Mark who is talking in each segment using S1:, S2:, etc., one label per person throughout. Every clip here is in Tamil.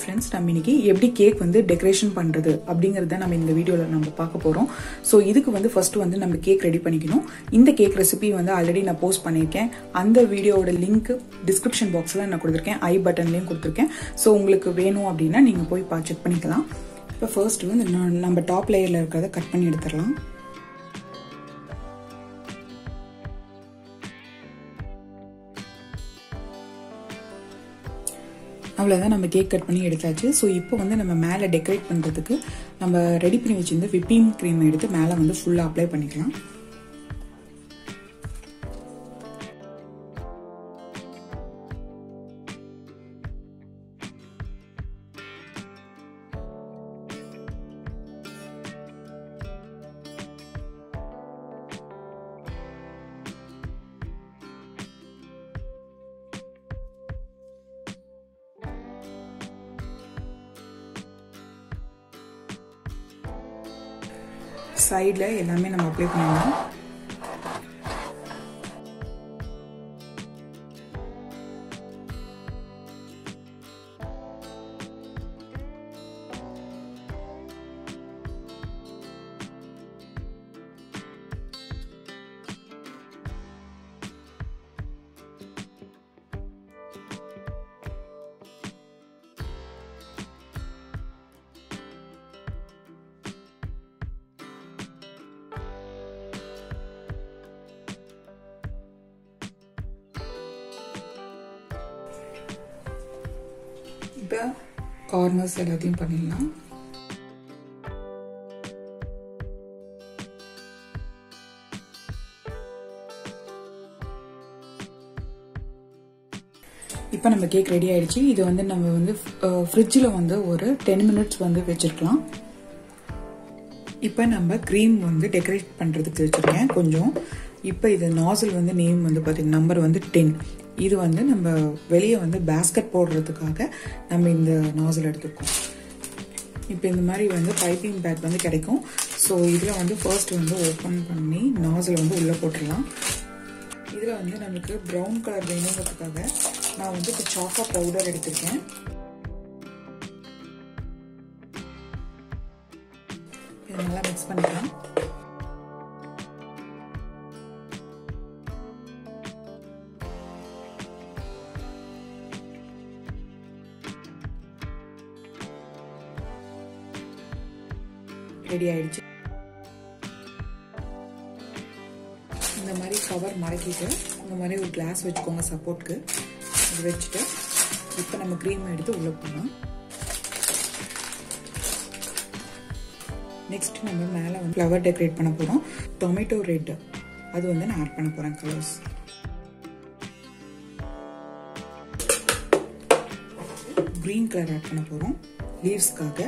S1: ஃப்ரெண்ட்ஸ் நம்ம இன்னைக்கு எப்படி கேக் வந்து டெக்கரேஷன் பண்ணுறது அப்படிங்கிறத நம்ம இந்த வீடியோவில் நம்ம பார்க்க போகிறோம் ஸோ இதுக்கு வந்து ஃபர்ஸ்ட் வந்து நம்ம கேக் ரெடி பண்ணிக்கணும் இந்த கேக் ரெசிபி வந்து ஆல்ரெடி நான் போஸ்ட் பண்ணியிருக்கேன் அந்த வீடியோவோட லிங்க் டிஸ்கிரிப்ஷன் பாக்ஸில் நான் கொடுத்துருக்கேன் ஐ பட்டன்லேயும் கொடுத்துருக்கேன் ஸோ உங்களுக்கு வேணும் அப்படின்னா நீங்கள் போய் பா செக் பண்ணிக்கலாம் இப்போ ஃபர்ஸ்ட் வந்து நான் நம்ம டாப் லேயரில் இருக்கிறத கட் பண்ணி எடுத்துடலாம் அவ்வளோதான் நம்ம கேக் கட் பண்ணி எடுத்தாச்சு ஸோ இப்போ வந்து நம்ம மேலே டெக்கரேட் பண்ணுறதுக்கு நம்ம ரெடி பண்ணி வச்சிருந்த விப்பிங் க்ரீம் எடுத்து மேலே வந்து ஃபுல்லாக அப்ளை பண்ணிக்கலாம் சைடில் எல்லாமே நம்ம அப்ளை பண்ணிடலாம் இப்போ கார்னர்ஸ் எல்லாத்தையும் பண்ணிடலாம் இப்போ நம்ம கேக் ரெடி ஆயிடுச்சு இது வந்து நம்ம வந்து ஃப்ரிட்ஜில் வந்து ஒரு டென் மினிட்ஸ் வந்து வச்சிருக்கலாம் இப்போ நம்ம க்ரீம் வந்து டெக்கரேட் பண்ணுறதுக்கு வச்சுருக்கேன் கொஞ்சம் இப்போ இது நாசல் வந்து நேம் வந்து பார்த்தீங்கன்னா நம்பர் வந்து டென் இது வந்து நம்ம வெளியே வந்து பேஸ்கட் போடுறதுக்காக நம்ம இந்த நாசல் எடுத்துருக்கோம் இப்போ இந்த மாதிரி வந்து பைப்பிங் பேக் வந்து கிடைக்கும் ஸோ இதில் வந்து ஃபர்ஸ்ட் வந்து ஓப்பன் பண்ணி நாசல் வந்து உள்ளே போட்டுடலாம் இதில் வந்து நம்மளுக்கு ப்ரௌன் கலர் வேணுங்கிறதுக்காக நான் வந்து இப்போ சாக்கா பவுடர் எடுத்திருக்கேன் இதை நல்லா மிக்ஸ் பண்ணிக்கலாம் ரெடி ஆயிடுச்சு இந்த மாதிரி கவர் மடக்கிட்டு இந்த மாதிரி ஒரு கிளாஸ் வச்சுக்கோங்க சப்போர்ட்க்கு இது வச்சுட்டு இப்போ நம்ம க்ரீம் எடுத்து உள்ளே போகலாம் நெக்ஸ்ட் நம்ம மேலே வந்து ஃப்ளவர் டெக்கரேட் பண்ண போகிறோம் டொமேட்டோ ரெட் அது வந்து நான் ஆட் பண்ண போகிறேன் கலர்ஸ் க்ரீன் கலர் ஆட் பண்ண போகிறோம் லீவ்ஸ்க்காக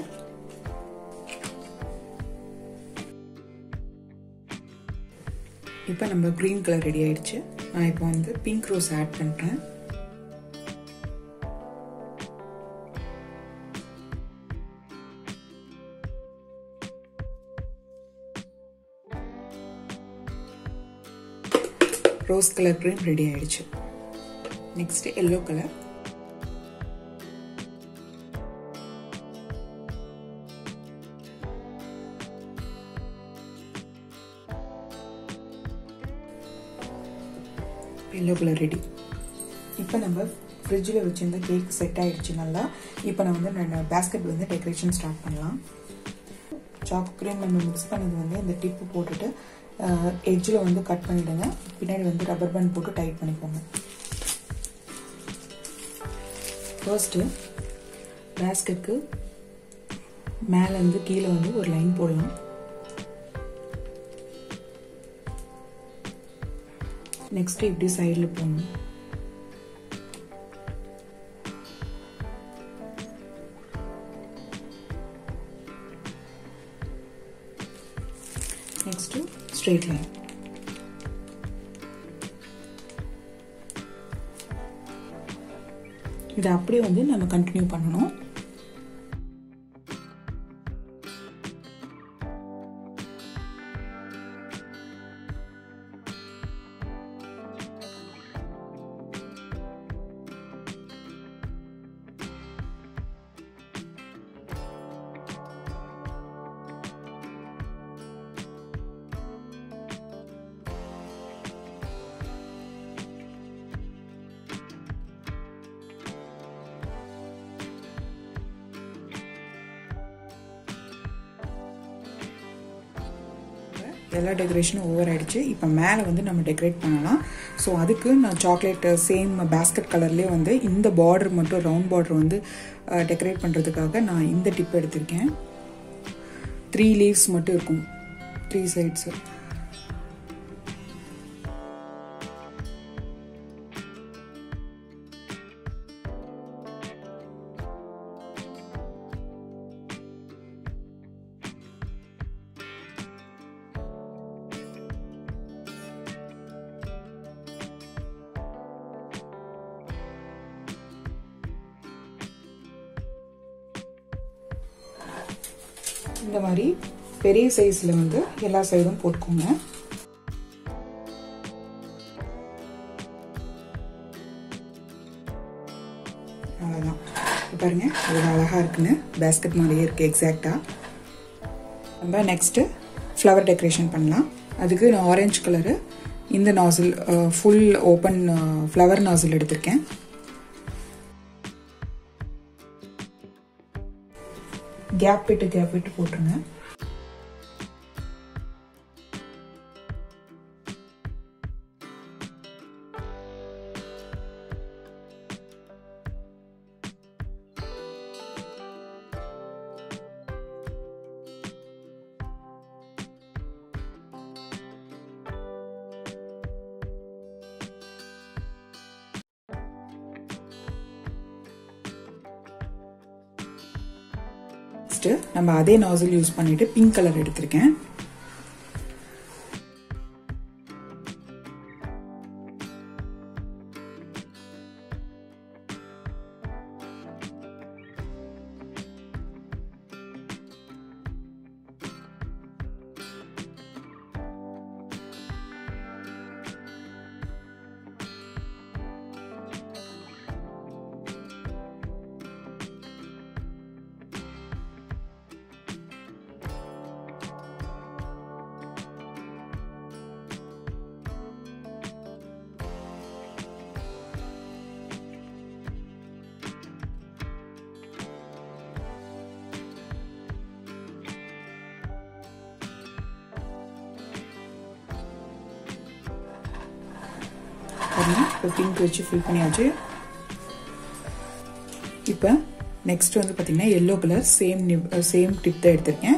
S1: இப்போ நம்ம க்ரீன் கலர் ரெடி ஆயிடுச்சு நான் இப்போ வந்து பிங்க் ரோஸ் ஆட் பண்ணுறேன் ரோஸ் கலர் க்ரீம் ரெடி ஆயிடுச்சு next yellow colour yellow colour ready இப்போ நம்ம ஃப்ரிட்ஜில் வச்சுருந்த கேக் செட் ஆகிடுச்சு நல்லா இப்போ நான் வந்து நான் பேஸ்கெட் வந்து டெக்கரேஷன் ஸ்டார்ட் பண்ணலாம் சாக் க்ரீம் நம்ம மிக்ஸ் பண்ணது வந்து இந்த டிப்பு போட்டுட்டு எட்ஜில் வந்து கட் பண்ணிவிடுங்க பின்னாடி வந்து ரப்பர் பேண்ட் போட்டு டைட் பண்ணிக்கோங்க ஃபர்ஸ்ட்டு பேஸ்கெட்க்கு மேலேருந்து கீழே வந்து ஒரு லைன் போடலாம் நெக்ஸ்ட் இப்படி சைடில் போடணும் நெக்ஸ்ட் ஸ்ட்ரெயிட் லைன் இதை அப்படியே வந்து நம்ம கண்டினியூ பண்ணணும் எல்லா டெக்கரேஷனும் ஓவர் ஆகிடுச்சு இப்போ மேலே வந்து நம்ம டெக்கரேட் பண்ணலாம் ஸோ அதுக்கு நான் சாக்லேட் சேம் பேஸ்கெட் கலர்லேயே வந்து இந்த பார்டர் மட்டும் ரவுண்ட் பார்டர் வந்து டெக்கரேட் பண்ணுறதுக்காக நான் இந்த டிப் எடுத்திருக்கேன் த்ரீ லீவ்ஸ் மட்டும் இருக்கும் த்ரீ சைட்ஸு இந்த மாதிரி பெரிய சைஸில் வந்து எல்லா சைடும் போட்டுக்கோங்க அவ்வளோதான் பாருங்க அது அழகாக இருக்குன்னு பேஸ்கெட் மாதிரியே இருக்குது எக்ஸாக்டாக நம்ம நெக்ஸ்ட்டு ஃப்ளவர் டெக்கரேஷன் பண்ணலாம் அதுக்கு நான் ஆரஞ்சு கலரு இந்த nozzle full open flower nozzle எடுத்திருக்கேன் கேப் விட்டு கேப் விட்டு போட்டுருங்க நெக்ஸ்ட் நம்ம அதே நாசில் யூஸ் பண்ணிட்டு பிங்க் கலர் எடுத்திருக்கேன் பாருங்க இப்போ பிங்க் வச்சு ஃபில் பண்ணியாச்சு இப்போ நெக்ஸ்ட் வந்து பார்த்தீங்கன்னா yellow colour same same tip தான் எடுத்திருக்கேன்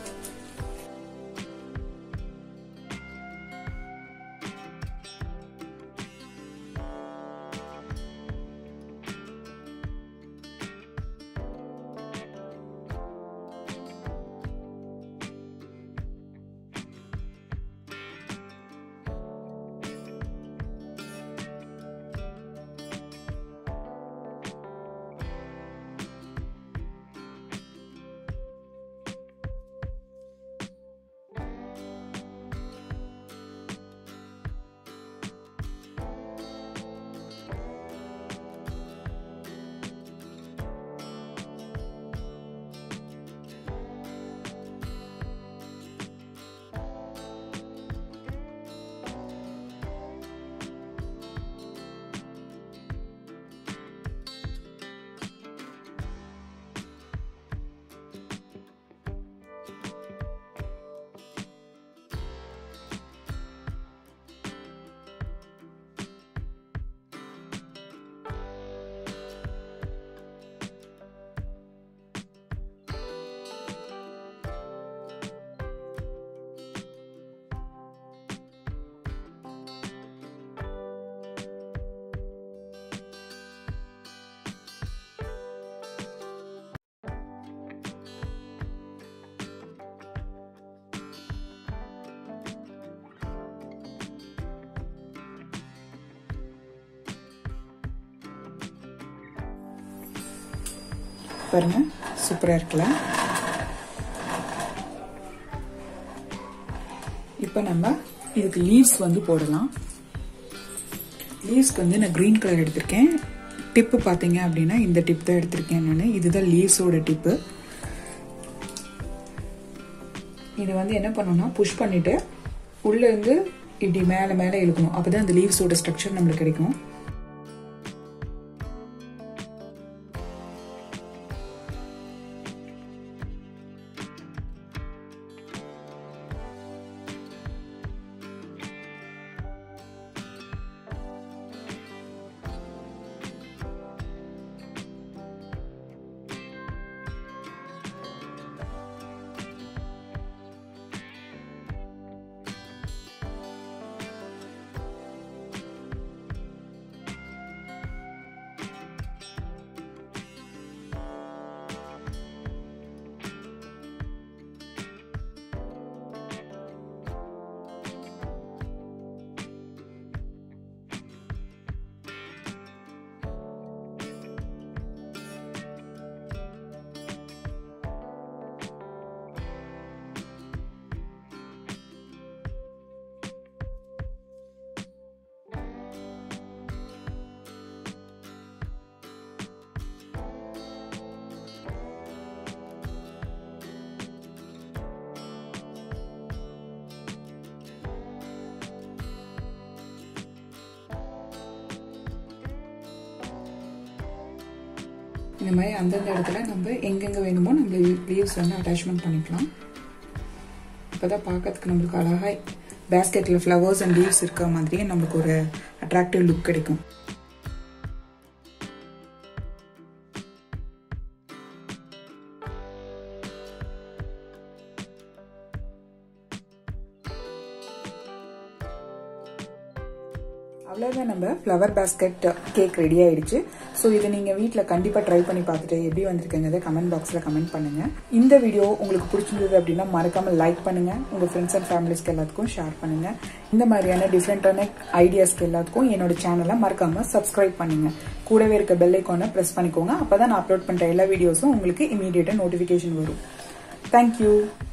S1: பாருங்க சூப்பராக இருக்குல்ல இப்போ நம்ம இதுக்கு லீவ்ஸ் வந்து போடலாம் லீவ்ஸ்க்கு வந்து நான் க்ரீன் கலர் எடுத்திருக்கேன் டிப்பு பார்த்தீங்க அப்படின்னா இந்த டிப் தான் எடுத்திருக்கேன் நான் இதுதான் லீவ்ஸோட டிப்பு இது வந்து என்ன பண்ணணும்னா புஷ் பண்ணிட்டு உள்ள இருந்து இப்படி மேலே மேலே இழுக்கணும் அப்பதான் அந்த லீவ்ஸோட ஸ்ட்ரக்சர் நம்மளுக்கு கிடைக்கும் இந்த மாதிரி அந்தந்த இடத்துல நம்ம எங்கெங்கே வேணுமோ நம்ம லீவ்ஸ் வந்து அட்டாச்மெண்ட் பண்ணிக்கலாம் இப்போ தான் பார்க்கறதுக்கு நம்மளுக்கு அழகாக பேஸ்கெட்டில் ஃப்ளவர்ஸ் அண்ட் லீவ்ஸ் இருக்க மாதிரியே நம்மளுக்கு ஒரு அட்ராக்டிவ் லுக் கிடைக்கும் அவ்வளோதான் நம்ம ஃப்ளவர் பேஸ்கெட் கேக் ரெடி ஆயிடுச்சு ஸோ இதை நீங்கள் வீட்டில் கண்டிப்பாக ட்ரை பண்ணி பார்த்துட்டு எப்படி வந்திருக்குங்கிறத கமெண்ட் பாக்ஸில் கமெண்ட் பண்ணுங்கள் இந்த வீடியோ உங்களுக்கு பிடிச்சிருந்தது அப்படின்னா மறக்காமல் லைக் பண்ணுங்கள் உங்கள் ஃப்ரெண்ட்ஸ் அண்ட் ஃபேமிலிஸ்க்கு எல்லாத்துக்கும் ஷேர் பண்ணுங்கள் இந்த மாதிரியான டிஃப்ரெண்ட்டான ஐடியாஸ்க்கு எல்லாத்துக்கும் என்னோட சேனலை மறக்காமல் சப்ஸ்கிரைப் பண்ணுங்கள் கூடவே இருக்க பெல் ஐக்கானை ப்ரெஸ் பண்ணிக்கோங்க அப்போ தான் நான் அப்லோட் பண்ணுற எல்லா வீடியோஸும் உங்களுக்கு இமீடியட்டாக நோட்டிஃபிகேஷன் வரும் தேங்க்யூ